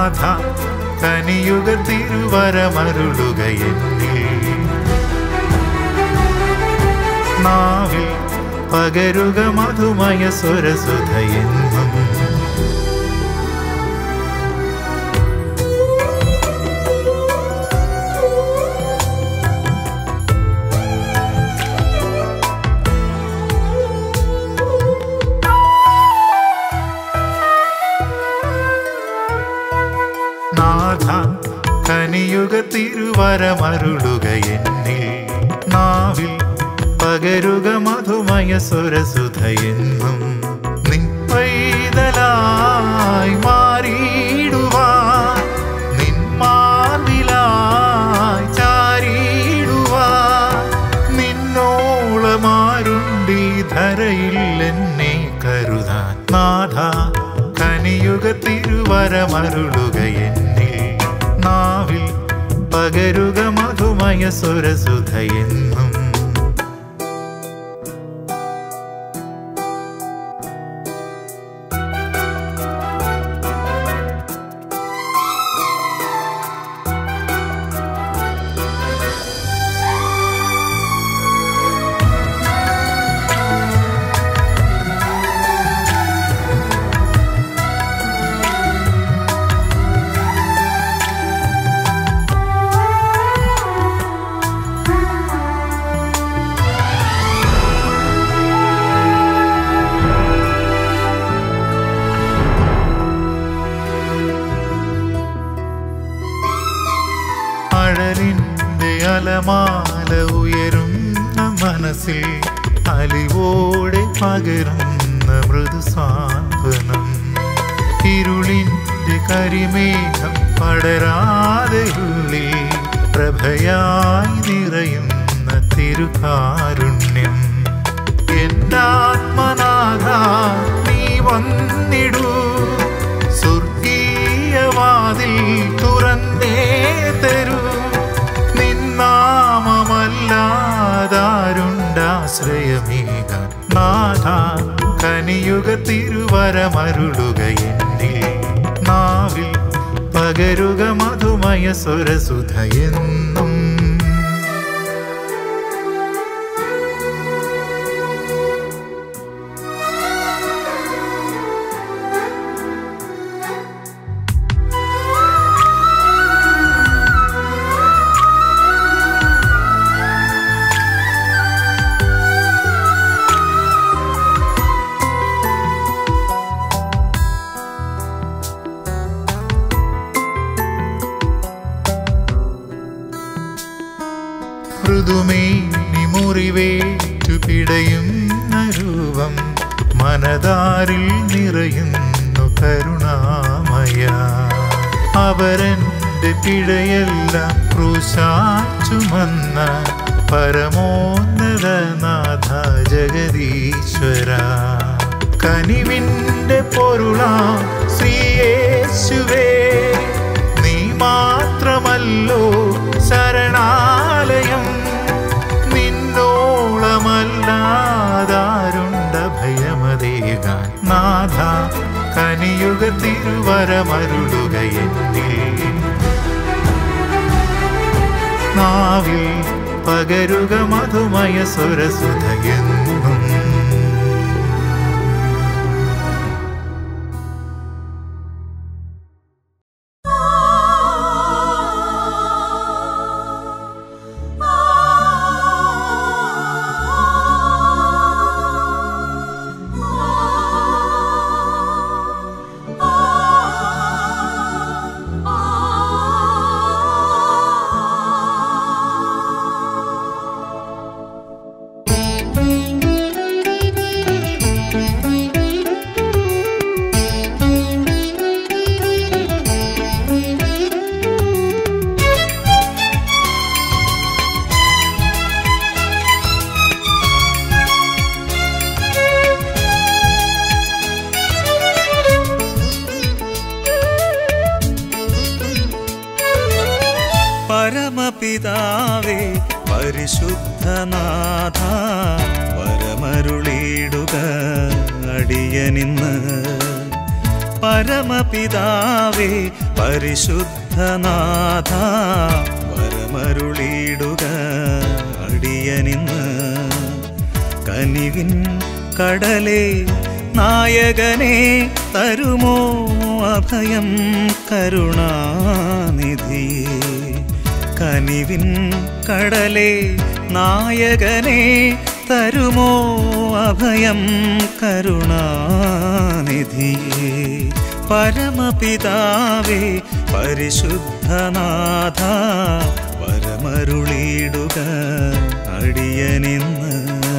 നാഥ കനിയുഗ തിരുവരമരുളുക എന്നിൽ നാവിൽ പകരുക മധുമയ സ്വരസുധയെന്നും നാഥ കനിയുഗ തിരുവരമരുളുക എന്നിൽ നാവിൽ പകരുക മധുമയ സ്വരസുധയെന്നും നിൻ പൈതലായി മാറിയിടുവാൻ നിൻ മാർവിലായി ചാരിയിടുവാൻ നിന്നോളമാരുണ്ടി ധരയിൽ എന്നെ കരുതാൻ നാഥ കനിയുഗ തിരുവരമരുളുക എന്നിൽ നാവിൽ പകരുക മധുമയ സ്വരസുധയെന്നും അഴലിന്റെ അലമാല ഉയരുന്ന മനസ്സിൽ അലിവോടെ പകരുന്ന മൃദു സാന്ത്വനം ഇരുളിന്റെ കരിമേഘം പടരാതെ ഉള്ളിൽ പ്രഭയായി നിറയുന്ന തിരുകാരുണ്യം എന്നാത്മനാഥ നീ വന്നിടൂ സ്വർഗീയവാതിൽ തുറന്നേ തരൂ നിന്നാമമല്ലാതാരുണ്ടാശ്രയമേകാൻ നാഥ കനിയുഗ തിരുവരമരുളുക എന്നിൽ നാവിൽ പകരുക മധുമയ സ്വരസുധയെന്നും മൃദുമേനി മുറിവേറ്റു പിടയുന്ന രൂപം മനതാരിൽ നിറയുന്നു കരുണാമയ അവരൻ്റെ പിഴയെല്ലാം ക്രൂശാച്ചുമന്ന പരമോന്നത നാഥ ജഗദീശ്വര കനിവിൻ്റെ പൊരുളാ ശ്രീയേശുവേ നീ മാത്രമല്ലോ ശരണാലയം നിന്നോളമല്ലാതാരുണ്ട ഭയമതേകാൻ നാഥ കനിയുഗ തിരുവരമരുളുക എന്നിൽ നാവിൽ പകരുക മധുമയ സ്വരസുധയെന്നും പരമപിതാവേ പരിശുദ്ധനാഥ വരമരുളിയിടുക അടിയനിന്ന് പരമപിതാവേ പരിശുദ്ധനാഥ വരമരുളിയിടുക അടിയനിന്ന് കനിവിൻ കടലേ നായകനെ തരുമോ അഭയം കരുണാനിധിയേ കനിവിൻ കടലേ നായകനെ തരുമോ അഭയം കരുണാനിധിയേ പരമപിതാവേ പരിശുദ്ധനാഥ വരമരുളിയിടുക അടിയനിന്ന്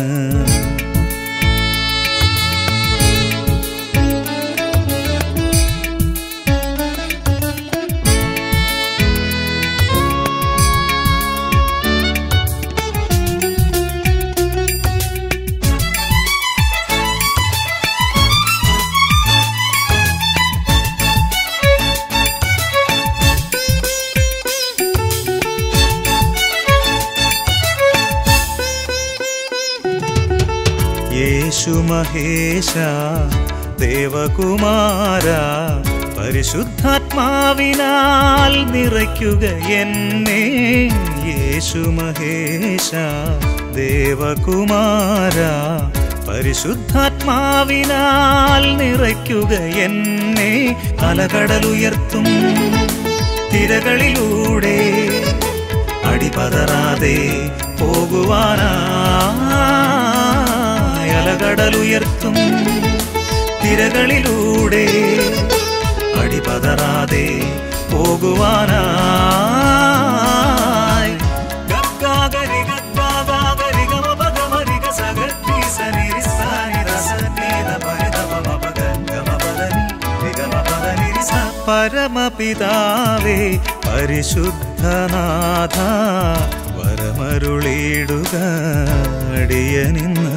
യേശു മഹേശ ദേവകുമാര പരിശുദ്ധാത്മാവിനാൽ നിറയ്ക്കുക എന്നെ യേശു മഹേശ ദേവകുമാര പരിശുദ്ധാത്മാവിനാൽ നിറയ്ക്കുക എന്നെ അലകടലുയർത്തും തിരകളിലൂടെ അടിപതറാതെ പോകുവാനായി അലകടലുയർത്തും തിരകളിലൂടെ അടിപതറാതെ പോകുവാനായി ഗഗ്ഗാഗരി ഗഗ്ഗാഗാഗരി ഗമപഗമരി ഗസഗത്തി സനിരി സാനി രസനീത പരിതമമപഗഗമപദനി നിഗമപദനിരി സ. പരമപിതാവേ പരിശുദ്ധനാഥ വരമരുളിയിടുക അടിയനിന്ന്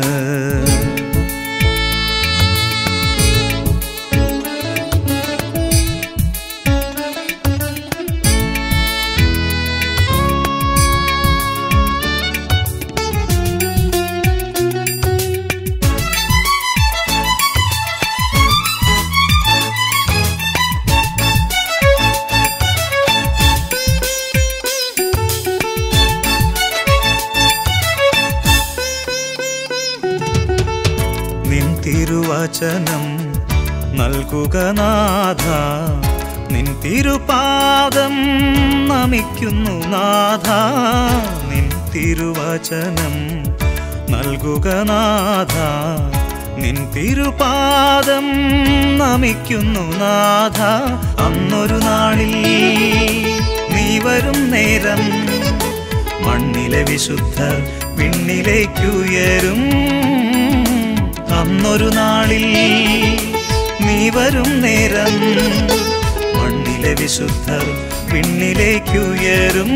നിൻ തിരുവചനം നൽകുക നാഥ നിൻ തിരുപാദം നമിക്കുന്നു നാഥ നിൻ തിരുവചനം നൽകുക നാഥ നിൻ തിരുപാദം നമിക്കുന്നു നാഥ അന്നൊരു നാളിൽ നീ വരും നേരം മണ്ണിലെ വിശുദ്ധർ വിണ്ണിലേക്കുയരും അന്നൊരു നാളിൽ നീ വരും നേരം മണ്ണിലെ വിശുദ്ധർ വിണ്ണിലേക്കുയരും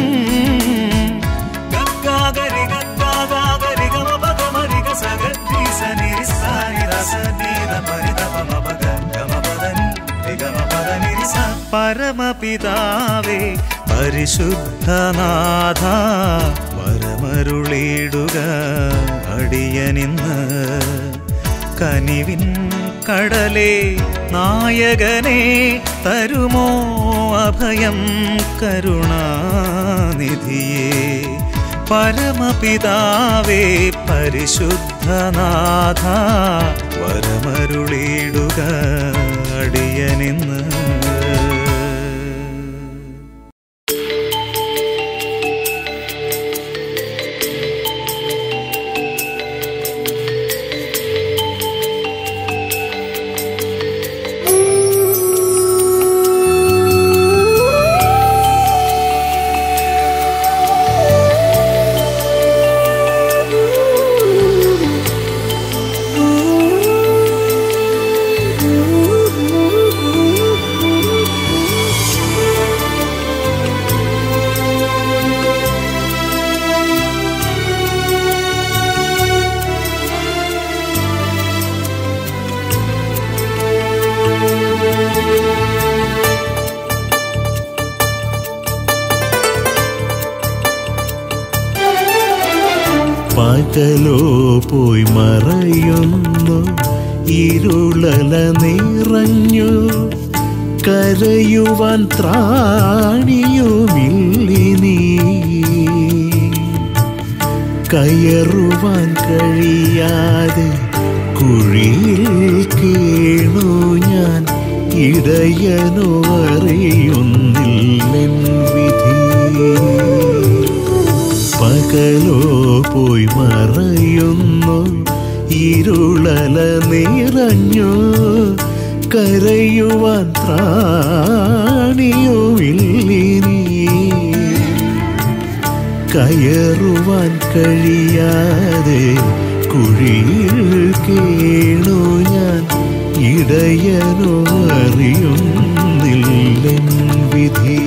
ഗഗ്ഗാഗരി ഗഗ്ഗാഗാഗരി ഗമപഗമരി ഗസഗത്തി സനിരി സാനി രസനീത പരിതപമപഗ ഗമപദനി നിഗമപദനിരി സ. പരമപിതാവേ പരിശുദ്ധനാഥ വരമരുളിയിടുക അടിയനിന്ന് കനിവിൻ കടലേ നായകനെ തരുമോ അഭയം കരുണാനിധിയേ പരമപിതാവേ പരിശുദ്ധനാഥ വരമരുളിയിടുക അടിയനിന്ന് പകലോ പോയി മറയുന്നു ഇരുളല നിറഞ്ഞു കരയുവാൻ ത്രാണിയുമില്ലി നീ കയറുവാൻ കഴിയാതെ കുഴിയിൽ കേണു ഞാൻ ഇടയനോ അറിയുന്നില്ലെൻ വിധി പകലോ പോയി മറയുന്നു ഇരുളല നിറഞ്ഞു കരയുവാൻ ത്രാണിയുമില്ലി നീ കയറുവാൻ കഴിയാതെ കുഴിയിൽ കേണു ഞാൻ ഇടയനോ അറിയുന്നില്ലെൻ വിധി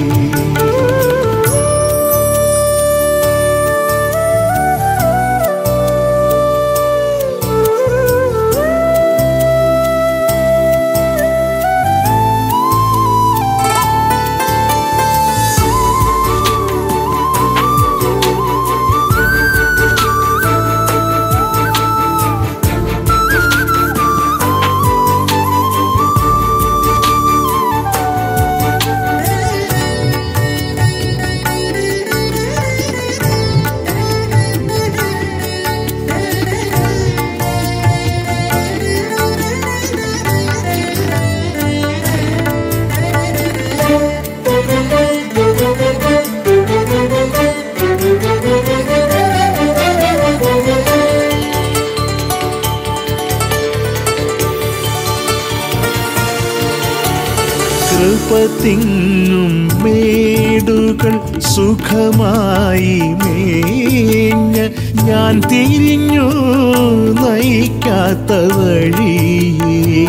കൃപ തിങ്ങും മേടുകൾ സുഖമായി മേഞ്ഞ ഞാൻ തിരിഞ്ഞു നയിക്കാത്ത വഴിയേ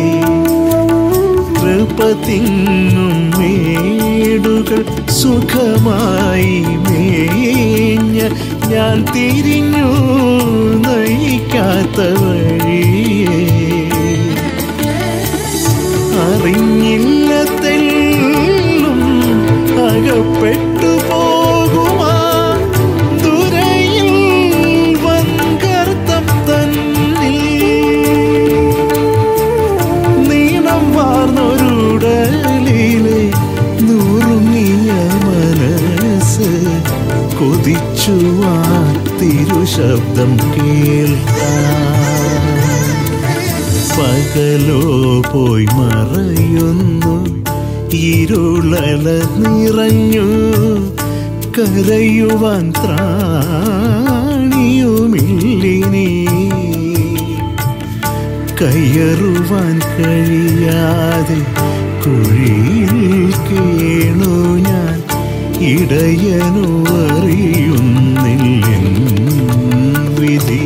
കൃപ തിങ്ങും മേടുകൾ സുഖമായി മേഞ്ഞ ഞാൻ തിരിഞ്ഞു നയിക്കാത്ത വഴിയേ അറിഞ്ഞില്ല തെല്ലും അകപ്പെട്ടു പോകുമാ ദുരയിൽ വൻകർത്തം തന്നിൽ നീളം വാർന്നൊരുടലിലെ നുറുങ്ങിയ മനസ്സ് കൊതിച്ചുവാ തിരുശബ്ദം കേൾക്കാം പകലോ പോയി മറയുന്നു ഇരുളല നിറഞ്ഞു കരയുവാൻ ത്രാണിയുമില്ലിനി കയറുവാൻ കഴിയാതെ കുഴിയിൽ കേണു ഞാൻ ഇടയനു അറിയുന്നില്ലെൻ വിധി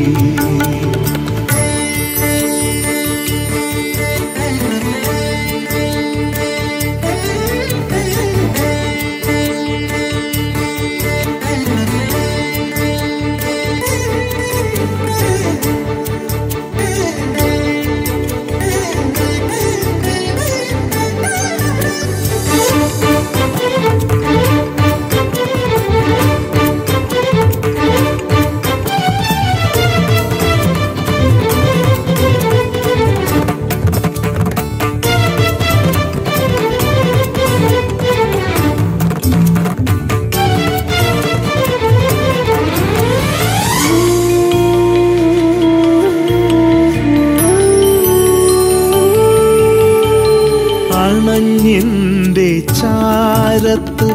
അണഞ്ഞെൻ്റെ ചാരത്ത്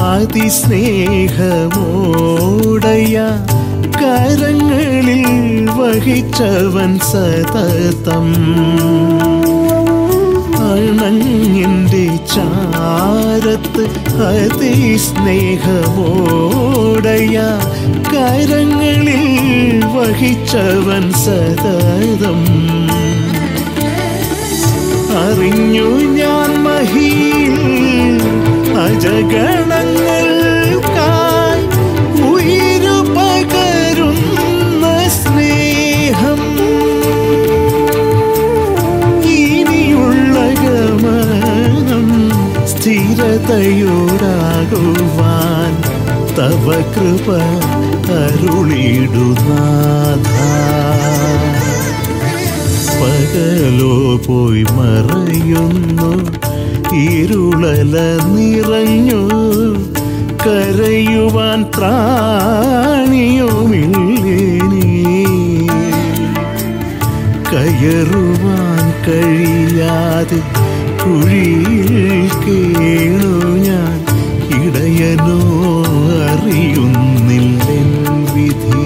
അതിസ്നേഹമോടയ കരങ്ങളിൽ വഹിച്ചവൻ സതതം അണഞ്ഞെൻ്റെ ചാരത്ത് അതിസ്നേഹമോടയ കരങ്ങളിൽ വഹിച്ചവൻ സതതം അറിഞ്ഞു ഞാൻ മഹിയിൽ അജഗണങ്ങൾക്കായി ഉയിരു പകരുന്ന സ്നേഹം ഇനിയുള്ള ഗമനം സ്ഥിരതയോടാകുവാൻ തവ കൃപ അരുളിടുനാഥ പകലോ പോയി മറയുന്നു ഇരുളല നിറഞ്ഞു കരയുവാൻ ത്രാണിയുമില്ലേനീ കയറുവാൻ കഴിയാതെ കുഴിയിൽ കേണു ഞാൻ ഇടയനോ അറിയുന്നില്ലെൻ വിധി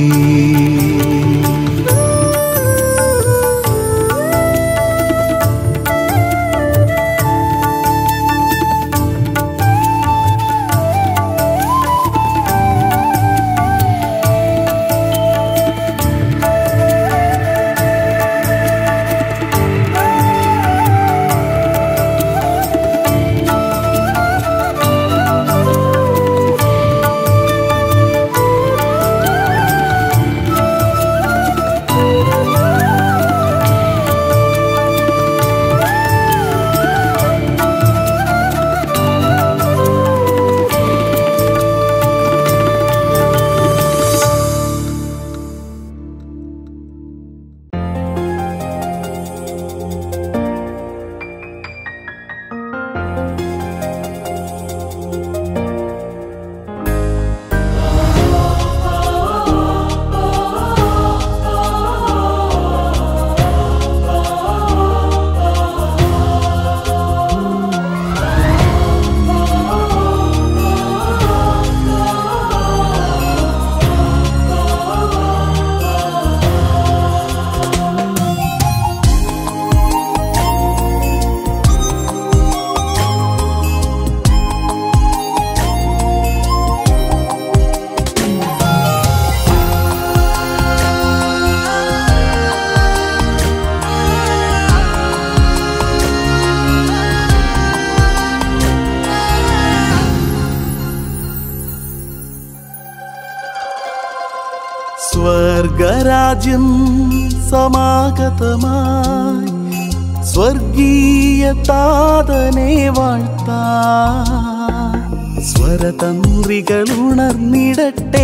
സ്വർഗരാജ്യം സമാഗതമായി സ്വർഗീയ താതനെ വാഴ്ത്താ സ്വരതന്ത്രികൾ ഉണർന്നിടട്ടെ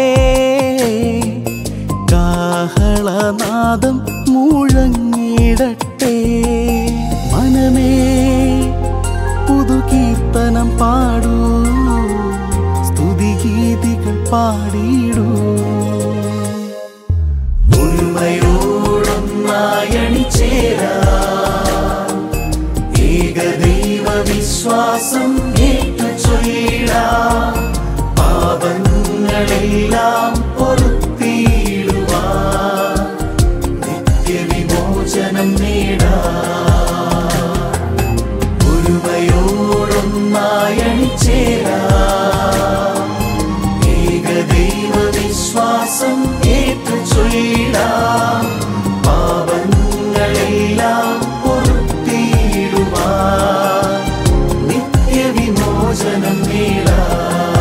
കാഹളനാദം മുഴങ്ങിടട്ടെ മനമേ പുതുകീർത്തനം പാടൂ സ്തുതിഗീതികൾ പാടിയിടൂ ഉണ്മയോടൊന്നായണിച്ചേരാ ഏകദൈവ വിശ്വാസം ഏറ്റു ചൊല്ലിടാ പാപങ്ങളെല്ലാം പൊറുത്തിയിടുവാ നിത്യവിമോചനം നേടാ ഒരുമയോടൊന്നായണിച്ചേരാ ഏകദൈവ വിശ്വാസം ഏറ്റു ചൊല്ലിടാം പാപങ്ങളെല്ലാം പൊറുത്തിയിടുവാൻ നിത്യവിമോചനം നേടാം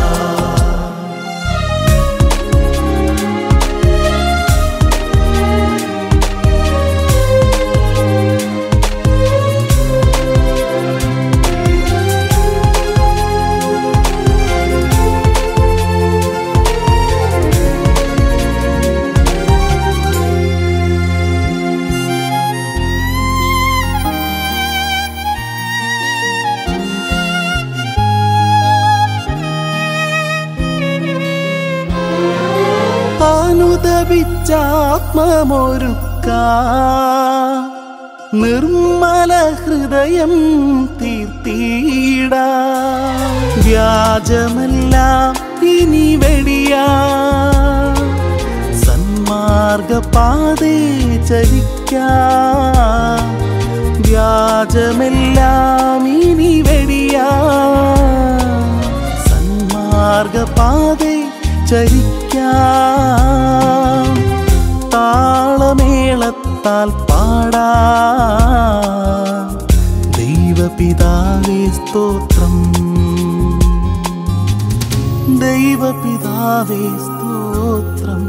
അനുദപിച്ചാത്മമൊരുക്ക നിർമ്മല ഹൃദയം തീർത്തിട വ്യാജമെല്ലാം ഇനി വെടിയാ സന്മാർഗപാതേ ചരിക്കാ വ്യാജമെല്ലാം ഇനി വെടിയാ സന്മാർഗപാതേ ചരിക്കാം താളമേളത്താൽ പാടാ ദൈവപിതാവേ സ്തോത്രം ദൈവപിതാവേ സ്തോത്രം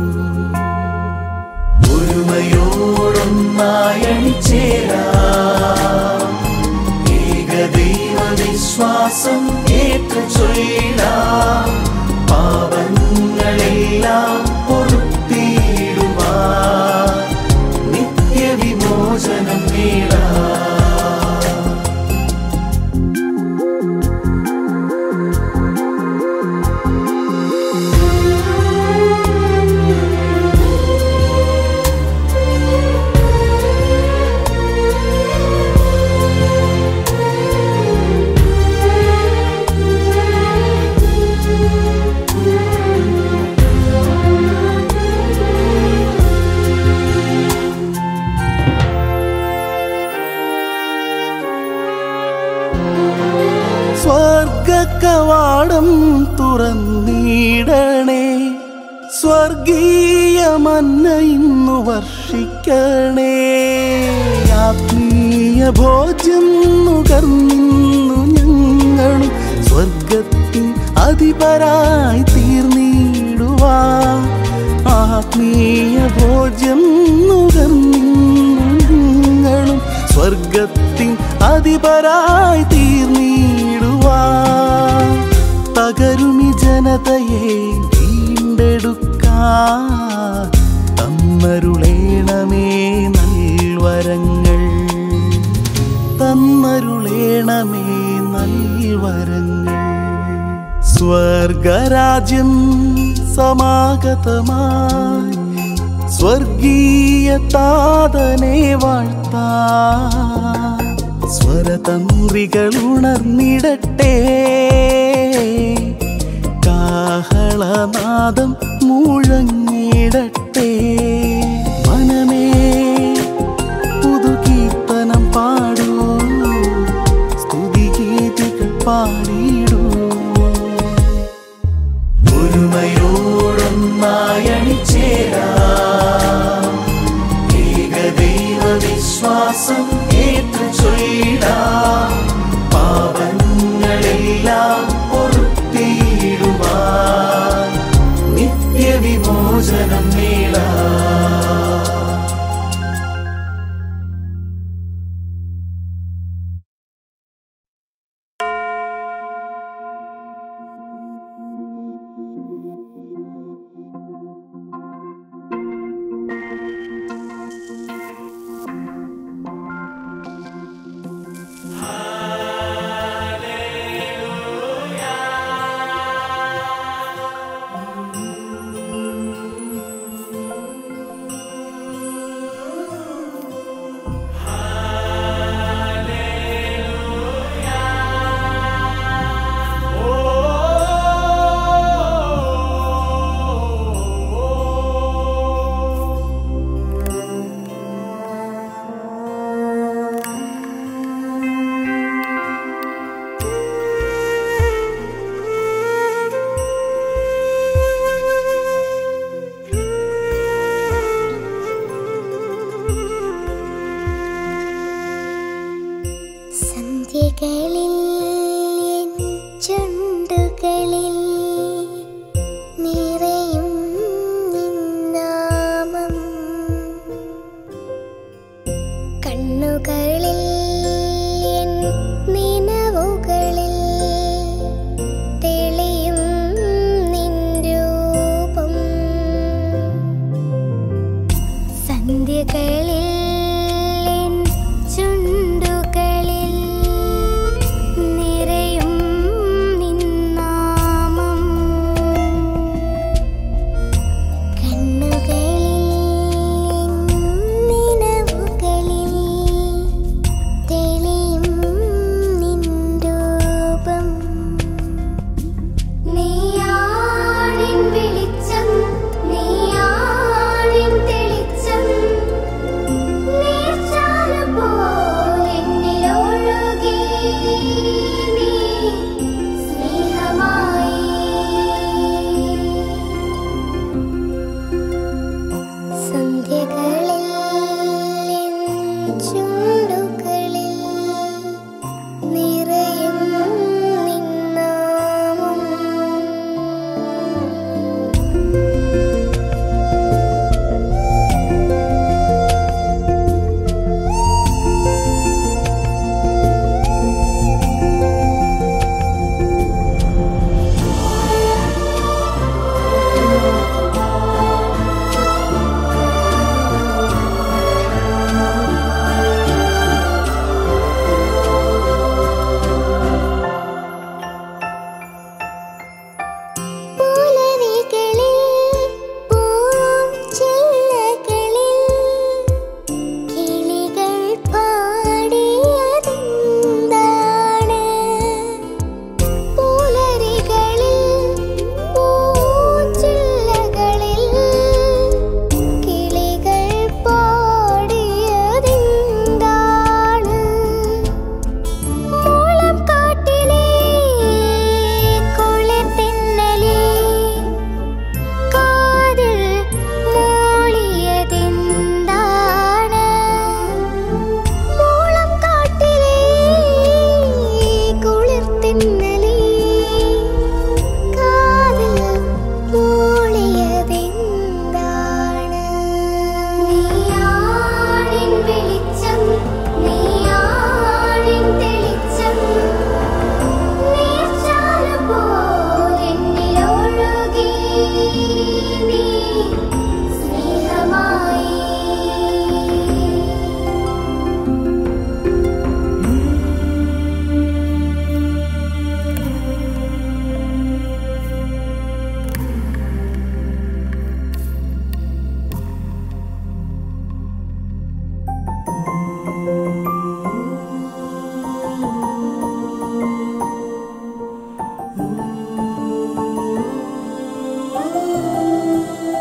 ഒരുമയോടൊന്നായണിച്ചേരാ ഏകദൈവ വിശ്വാസം ഏറ്റു ചൊല്ലിടാം പാപങ്ങളെല്ലാം പൊറുത്തിയിടുവാൻ നിത്യവിമോചനം കവാടം തുറന്നിടണേ സ്വർഗീയ മന്ന ഇന്നു വർഷിക്കണേ ആത്മീയ ഭോജ്യം നുകർന്നിന്നു ഞങ്ങളും സ്വർഗത്തിൻ അധിപരായി തീർന്നിടുവാ ആത്മീയ ഭോജ്യം നുകർന്നിന്നു ഞങ്ങളും സ്വർഗത്തിൻ അധിപരായി തീർന്നിടുവാ തകരുമി ജനതയെ വീണ്ടെടുക്കാ തന്നരുളേണമേ നൽവരങ്ങൾ തന്നരുളേണമേ നൽവരങ്ങൾ സ്വർഗരാജ്യം സമാഗതമായി സ്വർഗീയ താതനെ വാഴ്ത്താ സ്വരതന്ത്രികൾ ഉണർന്നിടട്ടെ കാഹളനാദം മുഴങ്ങിടട്ടെ മനമേ പുതുകീർത്തനം പാടൂ സ്തുതിഗീതികൾ പാടിയിടൂ ഒരുമയോടൊന്നായണിച്ചേരാ ഏകദൈവ വിശ്വാസം ഏറ്റു ചൊല്ലിടാം പാപങ്ങളെല്ലാം പൊറുത്തിയിടുവാൻ നിത്യവിമോചനം നേടാം നീ സ്നേഹമായി ും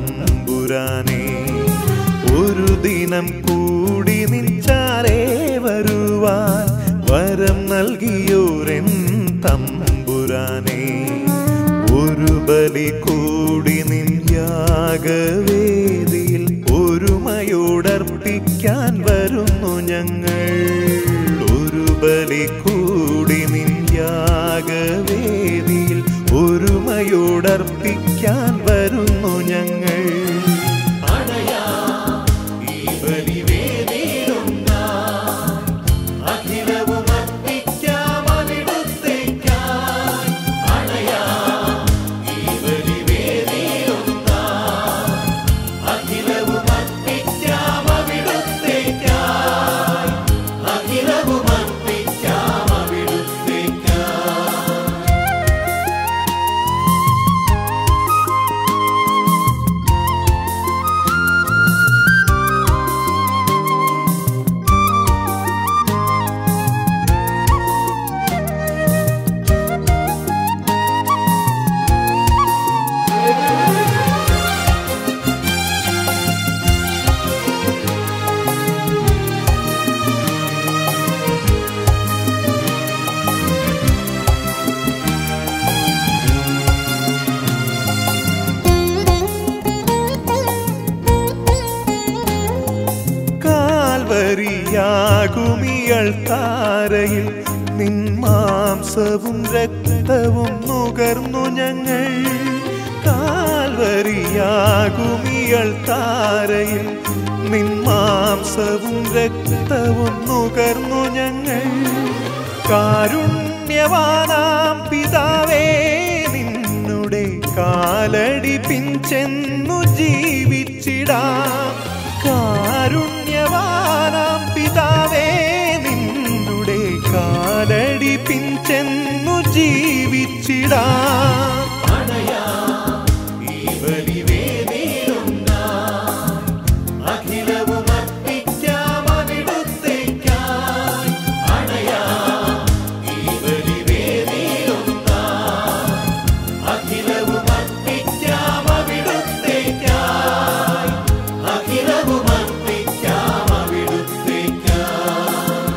തമ്പുരാനെ ഒരു ദിനം കൂടി നിൻചാരേ വരുവാൻ വരം നൽകിയോരെൻ തമ്പുരാനെ ഒരു ബലി കൂടി നിൻ യാഗവേദിയിൽ ഒരുമയോടർപ്പിക്കാൻ വരുന്നു ഞങ്ങൾ ഒരു ബലി കൂടി നിൻ യാഗവേദിയിൽ ഒരുമയോടർപ്പിക്കാൻ വരുന്നു ഞങ്ങൾ ഈ ബലിവേദിയിലുണ്ട അഖിലവും അർപ്പിക്കാം അവിടുത്തേക്കായി അണയാ ഈ ബലിവേദിയിലുണ്ട അഖിലവും അർപ്പിക്കാം അവിടുത്തേക്കായി അഖിലവും അർപ്പിക്കാം അവിടുത്തേക്കായി കാൽവരിയാകുമിയൾ താരയിൽ നിൻ മാംസവും രക്തവും നുകർന്നു ഞങ്ങൾ കാൽവരിയാകുമിയൾ താരയിൽ നിൻ മാംസവും രക്തവും നുകർന്നു ഞങ്ങൾ കാരുണ്യവാനാം പിതാവേ നിന്നുടെ കാലടി പിഞ്ചെന്നു ജീവിച്ചിടാം കാരുണ്യവാനാം പിതാവേ നിന്നുടെ കാലടി പിഞ്ചെന്നു ജീവിച്ചിടാം ഈ ബലിവേദിയിലുണ്ട അഖിലവും അർപ്പിക്കാം അവിടുത്തേക്കായി അണയാ ഈ ബലിവേദിയിലുണ്ട അഖിലവും അർപ്പിക്കാം അവിടുത്തേക്കായി അഖിലവും അർപ്പിക്കാം അവിടുത്തേക്കായി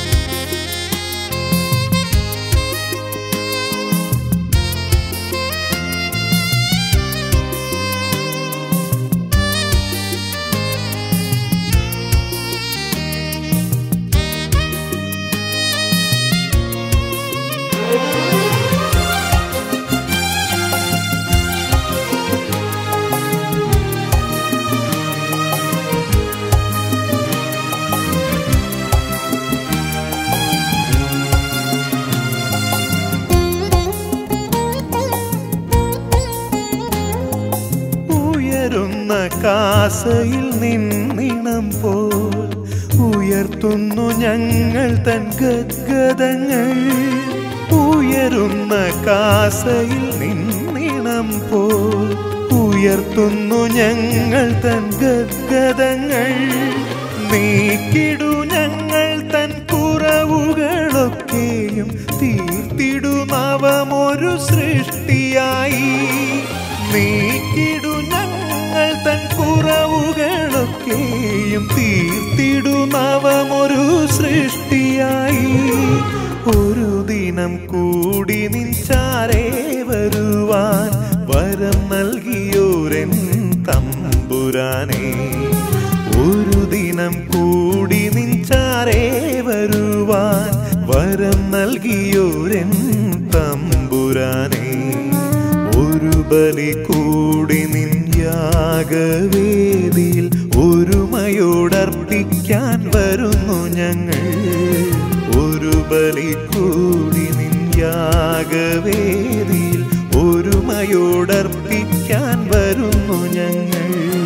ഉയരുന്ന കാസയിൽ നിന്നിണം പോൽ ഉയർത്തുന്നു ഞങ്ങൾ തൻ ഗദ്ഗതങ്ങൾ ഉയരുന്ന കാസയിൽ നിന്നിണം പോൽ ഉയർത്തുന്നു ഞങ്ങൾ തൻ ഗദ്ഗതങ്ങൾ നീക്കിടു ഞങ്ങൾ തൻ കുറവുകളൊക്കെയും തീർത്തിടു നവമൊരു സൃഷ്ടിയായി നീക്കിടു ഞങ്ങൾ തൻ കുറവുകളൊക്കെയും തീർത്തിടു നവമൊരു സൃഷ്ടിയായി ഒരു ദിനം കൂടി നിൻചാരേ വരുവാൻ വരം നൽകിയോരെൻ തമ്പുരാനെ ഒരു ദിനം കൂടി നിൻചാരേ വരുവാൻ വരം നൽകിയോരെൻ തമ്പുരാനെ ഒരു ബലി കൂടി നിൻ യാഗവേദിയിൽ ഒരുമയോടർപ്പിക്കാൻ വരുന്നു ഞങ്ങൾ ഒരു ബലി കൂടി നിൻ യാഗവേദിയിൽ ഒരുമയോടർപ്പിക്കാൻ വരുന്നു ഞങ്ങൾ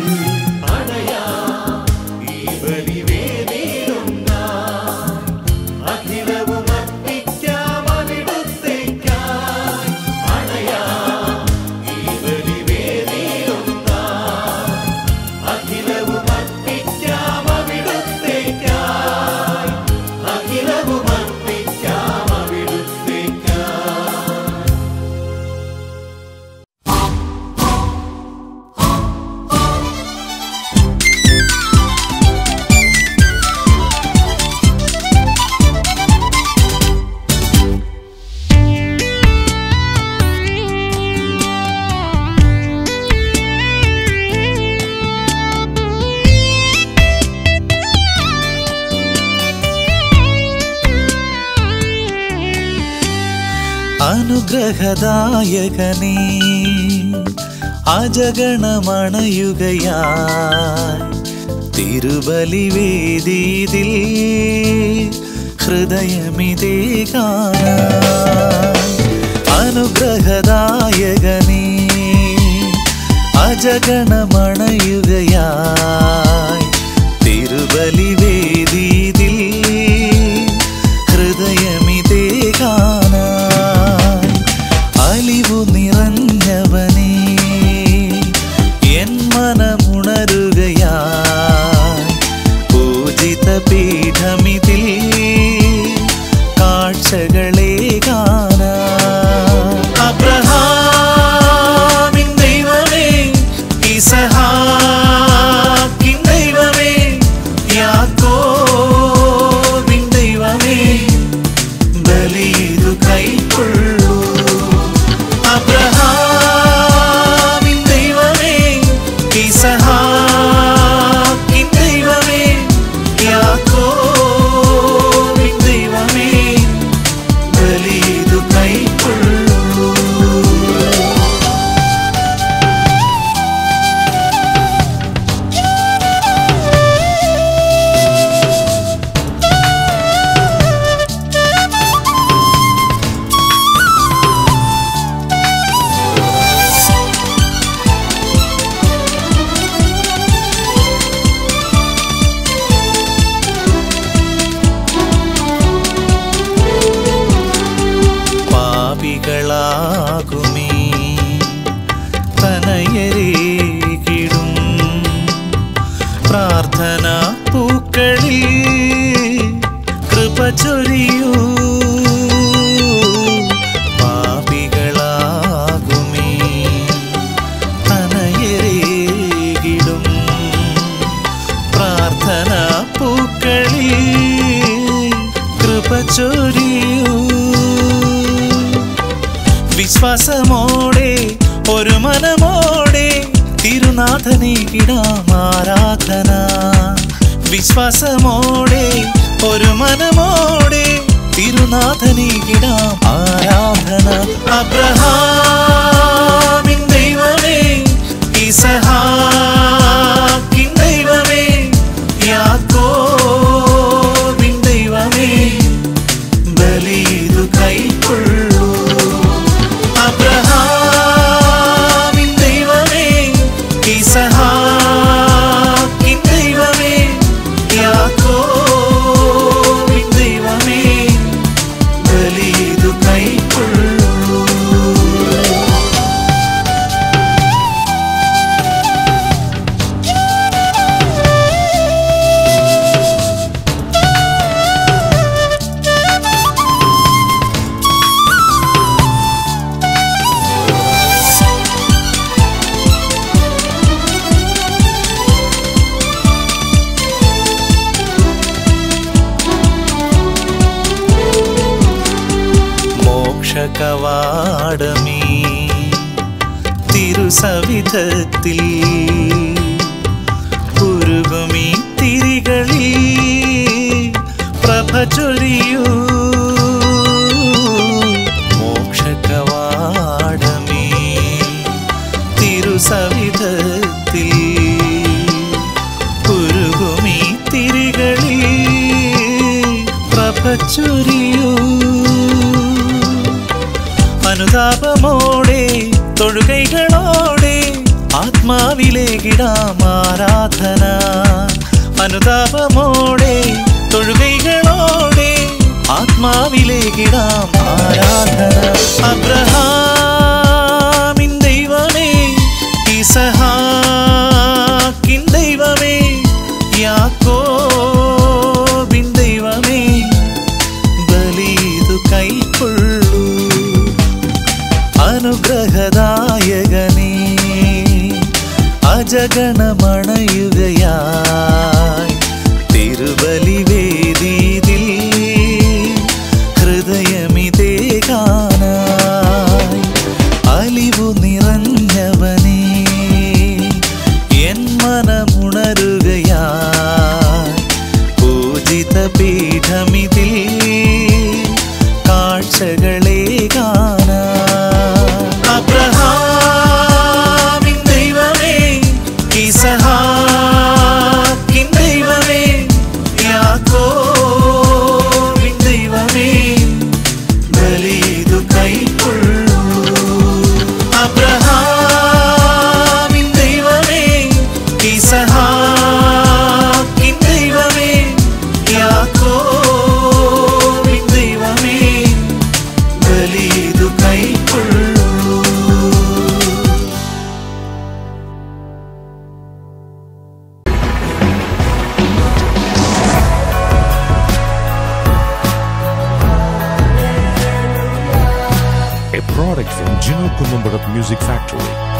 ഈ ബലിവേദിയിലുണ്ട അഖിലവും അർപ്പിക്കാം അവിടുത്തേക്കായി അണയാ ഈ ബലിവേദിയിലുണ്ട അഖിലവും അർപ്പിക്കാം അവിടുത്തേക്കായി അഖിലവും അർപ്പിക്കാം അവിടുത്തേക്കായി അനുഗ്രഹദായകനേ അജഗണമണയുകയായി തിരുബലിവേദീതിൽ ഹൃദയമിതേ കാണാൻ അനുഗ്രഹദായകനേ അജഗണമണയുകയായി തിരുബലിവേദീതിൽ ഹൃദയമിതേ കാണാൻ അലിവു നിറഞ്ഞവനേ എൻ മനമുണരുകയായി പൂജിത പീഠമിതിൽ കാഴ്ചകളെ കാണാൻ അബ്രഹാമിൻ ദൈവമേ ഇസഹാക്കിൻ ദൈവമേ യാക്കോബിൻ ദൈവമേ ബലിയിതു കൈക്കൊള്ളൂ അബ്രഹാമിൻ ദൈവമേ ഇസഹാക്കിൻ ദൈവമേ യാക്കോബിൻ ദൈവമേ ബലിയിതു കൈക്കൊള്ളൂ പാപികളാകുമേ തനയരേകിടും പ്രാർത്ഥന പൂക്കളിൽ കൃപ ചൊരിയൂ പാപികളാകുമേ തനയരേകിടും പ്രാർത്ഥന പൂക്കളിൽ കൃപ ചൊരിയൂ വിശ്വാസമോടെ ഒരു മനമോടെ തിരുനാഥനെ കിടാം ആരാധന വിശ്വാസമോടെ ഒരു മനമോടെ തിരുനാഥനെ കിടാം ആരാധന അബ്രഹാമിൻ ദൈവമേ ഇസഹാക്കിൻ ദൈവമേ യാക്കോബിൻ ദൈവമേ ബലിയിതു കൈക്കൊള്ളൂ അബ്രഹാമിൻ ദൈവമേ ഇസഹാക്കിൻ ദൈവമേ യാക്കോബിൻ ദൈവമേ ബലിയിതു കൈക്കൊള്ളൂ മോക്ഷകവാടമേ തിരുസവിധത്തിൽ ഉരുകുമീ തിരികളിൽ പ്രഭ ചൊരിയൂ മോക്ഷകവാടമേ തിരുസവിധത്തിൽ ഉരുകുമീ തിരികളിൽ പ്രഭ ചൊരിയൂ അനുതാപമോടെ തൊഴുകൈകളോടെ ആത്മാവിലേക്കിടാം ആരാധന അനുതാപമോടെ തൊഴുകൈകളോടെ ആത്മാവിലേക്കിടാം ആരാധന അബ്രഹാമിൻ ദൈവമേ ഇസഹാക്കിൻ ദൈവമേ യാക്കോബിൻ ദൈവമേ ബലിതു കൈക്കൊള്ളൂ അനുഗ്രഹദായകനേ അജഗണമണയുകയായി തിരുബലിവേദീതിൽ ഹൃദയമിതേ കാണായി അലിവു നിറഞ്ഞവനേ എൻ മനമുണരുകയായി പൂജിത പീഠമിതിൽ കാഴ്ചകളെ കാണാൻ ഇസഹാക്കിൻ ദൈവമേ യാക്കോബിൻ ദൈവമേ ബലിയിതു കൈക്കൊള്ളൂ a product from Gino Columbarat Music Factory.